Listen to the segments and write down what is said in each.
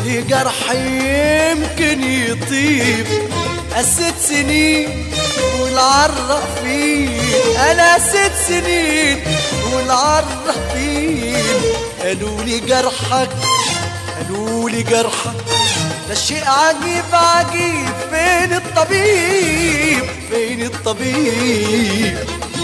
لي جرحي يمكن يطيب قست سنين والعرفين انا ست سنين والعرفين قالوا لي جرحك قالوا لي جرحك ده شيء عجيب عجيب فين الطبيب فين الطبيب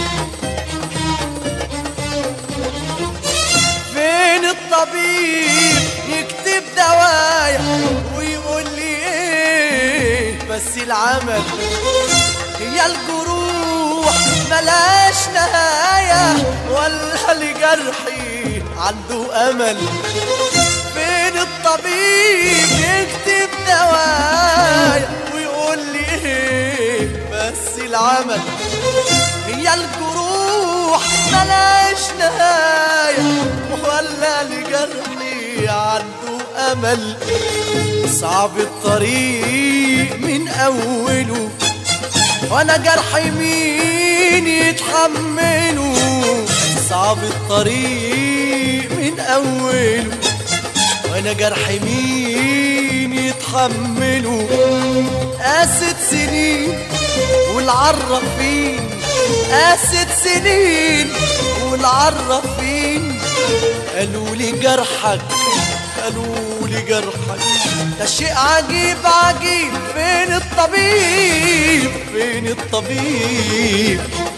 فين الطبيب يكتب دوايا ويقول لي ايه بس العمل هي الجروح ملاش نهاية ولا لجرحي عنده أمل فين الطبيب يكتب دوايا ويقول لي ايه بس العمل هي الجروح ملاش نهاية ولا لجرحي عنده أمل صعب الطريق من أوله وانا جرحي مين يتحمله صعب الطريق من اوله وانا جرحي مين يتحمله قاست سنين والعرفين قاست سنين والعرفين قالوا لي جرحك قالوا لي جرحك ده شيء عجيب عجيب فين الطبيب فين الطبيب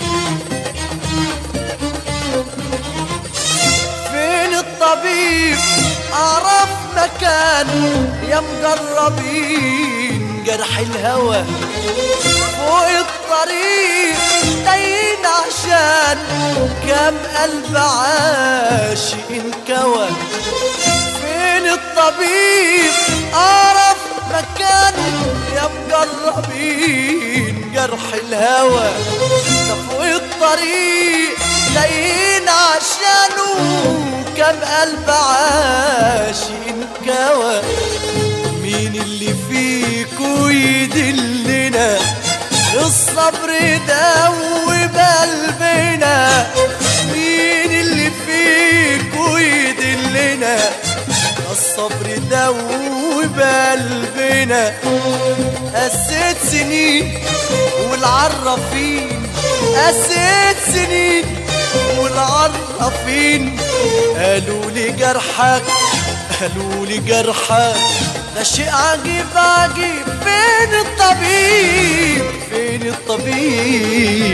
فين الطبيب اعرف مكان يا مجربين جرح الهوى فوق الطريق داين عشان كم قلب عاشق انكوى فين الطبيب اعرف مكان يا مجربين جرح الهوى ده فوق الطريق لاقيين عشانه كم قلب عاشق انكوى مين اللي فيكو يدلنا الصبر دوب قلبنا مين اللي فيكو يدلنا الصبر دوب قلبنا قسيت سنين والعرفين قسيت سنين والعرفين قالوا لي جرحك قالوا لي جرحك ده شيء عجيب عجيب فين الطبيب فين الطبيب